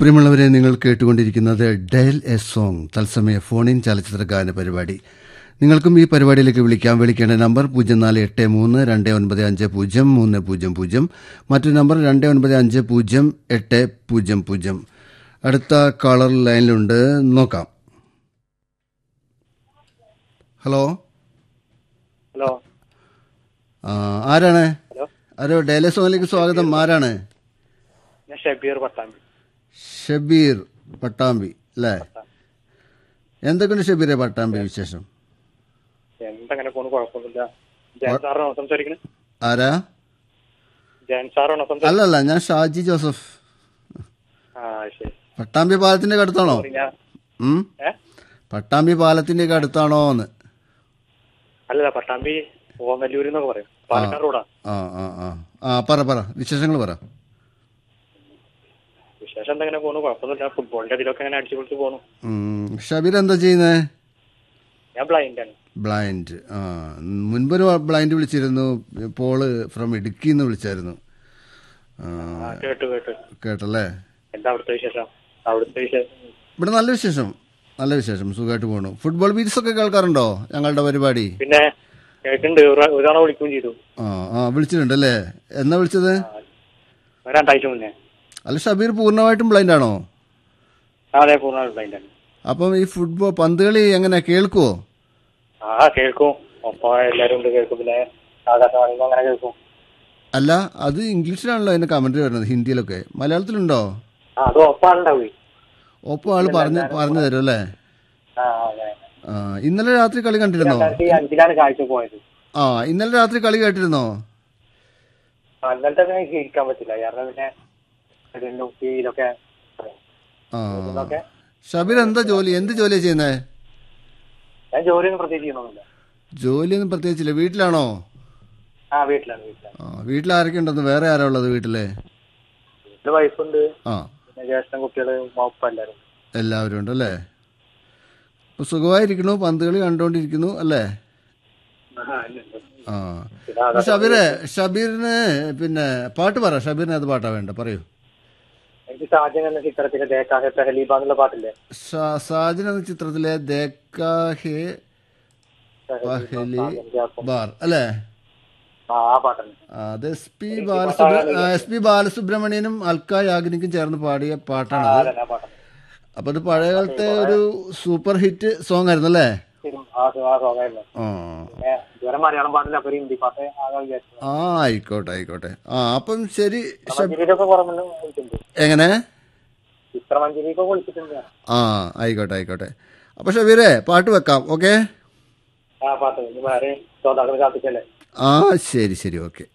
പ്രിയമുള്ളവരെ നിങ്ങൾ കേട്ടുകൊണ്ടിരിക്കുന്നത് ഡയൽ എ സോങ് തത്സമയ ഫോണിൻ ചലച്ചിത്ര ഗാന പരിപാടി നിങ്ങൾക്കും ഈ പരിപാടിയിലേക്ക് വിളിക്കാം വിളിക്കേണ്ട നമ്പർ പൂജ്യം നാല് എട്ട് മൂന്ന് രണ്ട് ഒൻപത് അഞ്ച് പൂജ്യം മൂന്ന് പൂജ്യം പൂജ്യം മറ്റൊരു നമ്പർ രണ്ട് ഒൻപത് അഞ്ച് പൂജ്യം എട്ട് പൂജ്യം പൂജ്യം അടുത്ത കളർ ലൈനിലുണ്ട് നോക്കാം ഹലോ ഹലോ ആ, ആരാണ് ഹലോ ഹലോ ഡയൽ എ സോങ്ങിലേക്ക് സ്വാഗതം ആരാണ് ഞാൻ ഷബീർ പട്ടാമ്പി ഷബീർ പട്ടാമ്പി അല്ലേ എന്തൊക്കെയുണ്ട് ഷബീറെ പട്ടാമ്പി വിശേഷം എന്തങ്ങനെ പോണു കുഴപ്പമൊന്നുമില്ല ജയൻ സാറാണോ സംസാരിക്കുന്നത് ആരാ ജയൻ സാറാണോ സംസാരിക്കുന്നത് അല്ലല്ല ഞാൻ ഷാജി ജോസഫ് ആ ശരി പട്ടാമ്പി പാലത്തിന്റെ ഒക്കെ അടുത്താണോ സോറി, ഞാൻ ഉം? ഏ പട്ടാമ്പി പാലത്തിന്റെ ഒക്കെ അടുത്താണോ എന്ന് അല്ലല്ല പട്ടാമ്പി ഓമല്ലൂർ എന്നൊക്കെ പറയും പാലക്കാട് റോഡാ ആ ആ ആ ആ പറ പറ വിശേഷങ്ങൾ പറ വിശേഷം എന്തെങ്ങനെ പോണു കുഴപ്പമൊന്നുമില്ല ഫുട്ബോളിന്റെ ഇതിലൊക്കെ അങ്ങനെ അടിച്ചു പൊളിച്ച് പോണു ഉം, ഷബീർ എന്താ ചെയ്യുന്നത് ഞാൻ ബ്ലൈൻഡ് ആണ് ബ്ലൈൻഡ് ആ മുൻപൊരു ബ്ലൈൻഡ് വിളിച്ചിരുന്നു പോള് ഫ്രം ഇടുക്കി എന്ന് വിളിച്ചായിരുന്നു ആ, ആ കേട്ടു കേട്ടു കേട്ടല്ലേ എന്താ അവിടുത്തെ വിശേഷം അവിടുത്തെ വിശേഷം ഇവിടെ നല്ല വിശേഷം നല്ല വിശേഷം സുഖമായിട്ട് പോണു ഫുട്ബോൾ ബീറ്റ്സ് ഒക്കെ കേൾക്കാറുണ്ടോ ഞങ്ങളുടെ പരിപാടി പിന്നെ കേൾക്കുന്നുണ്ട് ഒരു ഒരു തവണ വിളിക്കുകയും ചെയ്തു ആ ആ വിളിച്ചിട്ടുണ്ട് അല്ലേ എന്നാ വിളിച്ചത് ആ, ഒരു രണ്ടാഴ്ച മുന്നേ അല്ല ഷബീർ പൂർണ്ണമായിട്ടും ബ്ലൈൻഡ് ആണോ ആ, അതെ പൂർണ്ണ ബ്ലൈൻഡ് ആണ് അപ്പം ഈ ഫുട്ബോൾ പന്ത് കളി എങ്ങനെ കേൾക്കുവോ ആ കേൾക്കും ഒപ്പം എല്ലാരും ഉണ്ട് കേൾക്കും പിന്നെ ആകാശവാണിന്ന് അങ്ങനെ കേൾക്കും അല്ല അത് ഇംഗ്ലീഷിലാണല്ലോ അതിന്റെ കമന്ററി വരുന്നത് ഹിന്ദിയിലൊക്കെ മലയാളത്തിലുണ്ടോ ആ അത് ഒപ്പാളുണ്ടാവേ ഒപ്പം ആള് പറഞ്ഞു പറഞ്ഞു തരും അല്ലേ ആ അതെ ആ ഇന്നലെ രാത്രി കളി കണ്ടിരുന്നോ രണ്ടായിരത്തി അഞ്ചിലാണ് കാഴ്ച പോയത് ആ ഇന്നലെ രാത്രി കളി കേട്ടിരുന്നോ ആ, ഇന്നലത്തെ ഒക്കെ എനിക്ക് ഇരിക്കാൻ പറ്റില്ല കാരണം പിന്നെ ഇതിന്റെ ഉപ്പിയിലൊക്കെ ആ ഇതൊക്കെ ഷബീർ എന്താ ജോലി എന്ത് ജോലിയാ ചെയ്യുന്നത് ഞാൻ ജോലിയൊന്നും പ്രത്യേകിച്ച് ചെയ്യണമെന്നില്ല ജോലിയൊന്നും പ്രത്യേകിച്ചില്ല വീട്ടിലാണോ ആ വീട്ടിലാണ് വീട്ടിലാണ് ആ വീട്ടിൽ ആരൊക്കെ ഉണ്ടെന്ന് വേറെ ആരാ ഉള്ളത് വീട്ടിലെ വീട്ടില് വൈഫുണ്ട് ആ പിന്നെ ജ്യേഷ്ഠൻ കുട്ടികള് ഉപ്പ എല്ലാരും ഉണ്ട്. എല്ലാവരും ഉണ്ട് അല്ലേ അപ്പൊ സുഖമായിരിക്കണു പന്ത് കളി കണ്ടോണ്ടിരിക്കുന്നു അല്ലേ ആ, ഉണ്ട്. ആ പിന്നെ അപ്പൊ ആകാശവാണി- ഷബീറെ ഷബീറിന് പിന്നെ പാട്ട് പറ ഷബീറിന് അത് പാട്ടാ വേണ്ട പറയൂ എനിക്ക് ഷാജൻ എന്ന ചിത്രത്തിലെ ദേക്കാഹെ പെഹലീബ എന്നുള്ള പാട്ടില്ലേ ഷാ- സാജൻ എന്ന ചിത്രത്തിലെ ദേക്കാ ഹേ പഹലി ബാർ അല്ലേ ആ ആ പാട്ടാണ് അത് S P Balasubra S P ബാലസുബ്രഹ്മണ്യനും അൽക്ക യാഗ്നിക്കും ചേർന്ന് പാടിയ ആ പാട്ടാണത് അതന്നെ ആ പാട്ടാണ് അപ്പൊ അത് പഴയ കാലത്തെ ഒരു സൂപ്പർ ഹിറ്റ് സോങ് ആയിരുന്നു അല്ലേ ശരി, ആ ആ സോങ്ങായിരുന്നു ആ പിന്നെ ഇതുവരെ മലയാളം പാട്ടില്ല അപ്പൊ ഒരു ഹിന്ദി പാട്ട് ആകാൻ വിചാരിച്ചു ആ ആയിക്കോട്ടെ ആയിക്കോട്ടെ ആ അപ്പം ശരി ഷബ്- മഞ്ചേരിയിലൊക്കെ കുറെ മുന്നേ വിളിച്ചിട്ടുണ്ട് എങ്ങനെ ചിത്രമഞ്ചേരിയൊക്കെ വിളിച്ചിട്ടുണ്ട് ഞാൻ. ആ ആയിക്കോട്ടെ ആയിക്കോട്ടെ അപ്പൊ ഷബീറെ പാട്ട് വെക്കാം ഓക്കെ ആ പാട്ട് ഇനി വേറെ ശ്രോതാക്കൾ കാത്തിക്കല്ലേ ആ ശരി ശരി ഓക്കെ